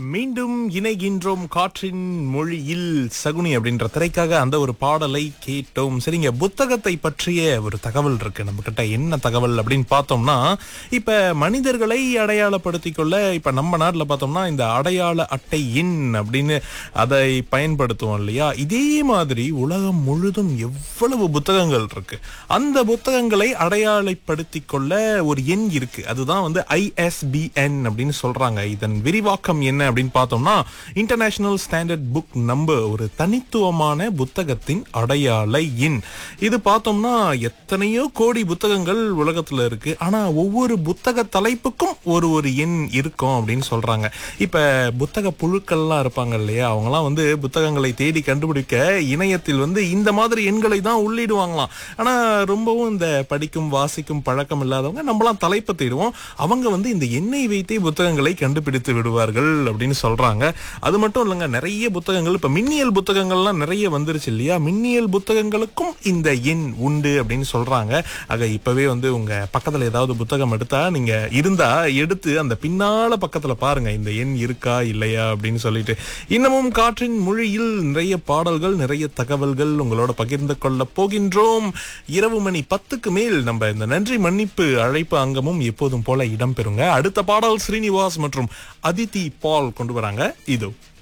மீண்டும் இணைகின்றோம் காற்றின் மொழியில் சகுனி அப்படின்ற திரைக்காக அந்த ஒரு பாடலை கேட்டோம் சரிங்க புத்தகத்தை பற்றிய ஒரு தகவல் இருக்கு நம்ம கிட்ட என்ன தகவல் அப்படின்னு பார்த்தோம்னா இப்ப மனிதர்களை அடையாளப்படுத்திக் கொள்ள இப்ப நம்ம நாட்டுல பார்த்தோம்னா இந்த அடையாள அட்டை எண் அப்படின்னு அதை பயன்படுத்துவோம் இல்லையா இதே மாதிரி உலகம் முழுதும் எவ்வளவு புத்தகங்கள் இருக்கு அந்த புத்தகங்களை அடையாளப்படுத்திக் கொள்ள ஒரு எண் இருக்கு அதுதான் வந்து ஐஎஸ்பிஎன் அப்படின்னு சொல்றாங்க இதன் விரிவாக்கம் என்ன அப்படின்னு பார்த்தோம்னா இன்டர்நேஷனல் ஸ்டாண்டர்ட் புக் நம்பர் ஒரு தனித்துவமான புத்தகத்தின் அடையாள எண் இது பார்த்தோம்னா எத்தனையோ கோடி புத்தகங்கள் உலகத்துல இருக்கு ஆனா ஒவ்வொரு புத்தக தலைப்புக்கும் ஒரு ஒரு எண் இருக்கும் அப்படின்னு சொல்றாங்க இப்ப புத்தக புழுக்கள்லாம் இருப்பாங்க இல்லையா அவங்கலாம் வந்து புத்தகங்களை தேடி கண்டுபிடிக்க இணையத்தில் வந்து இந்த மாதிரி எண்களை தான் உள்ளிடுவாங்களாம் ஆனா ரொம்பவும் இந்த படிக்கும் வாசிக்கும் பழக்கம் இல்லாதவங்க நம்மளாம் தலைப்பை தேடுவோம் அவங்க வந்து இந்த எண்ணெய் வைத்தே புத்தகங்களை கண்டுபிடித்து விடுவார்கள் அப்படின்னு சொல்றாங்க அது மட்டும் இல்லைங்க நிறைய புத்தகங்கள் இப்ப மின்னியல் புத்தகங்கள்லாம் நிறைய வந்துருச்சு இல்லையா மின்னியல் புத்தகங்களுக்கும் இந்த எண் உண்டு அப்படின்னு சொல்றாங்க ஆக இப்பவே வந்து உங்க பக்கத்துல ஏதாவது புத்தகம் எடுத்தா நீங்க இருந்தா எடுத்து அந்த பின்னால பக்கத்துல பாருங்க இந்த எண் இருக்கா இல்லையா அப்படின்னு சொல்லிட்டு இன்னமும் காற்றின் மொழியில் நிறைய பாடல்கள் நிறைய தகவல்கள் உங்களோட பகிர்ந்து கொள்ள போகின்றோம் இரவு மணி பத்துக்கு மேல் நம்ம இந்த நன்றி மன்னிப்பு அழைப்பு அங்கமும் எப்போதும் போல இடம்பெறுங்க அடுத்த பாடல் ஸ்ரீனிவாஸ் மற்றும் அதித்தி பால் கொண்டு வராங்க இதோ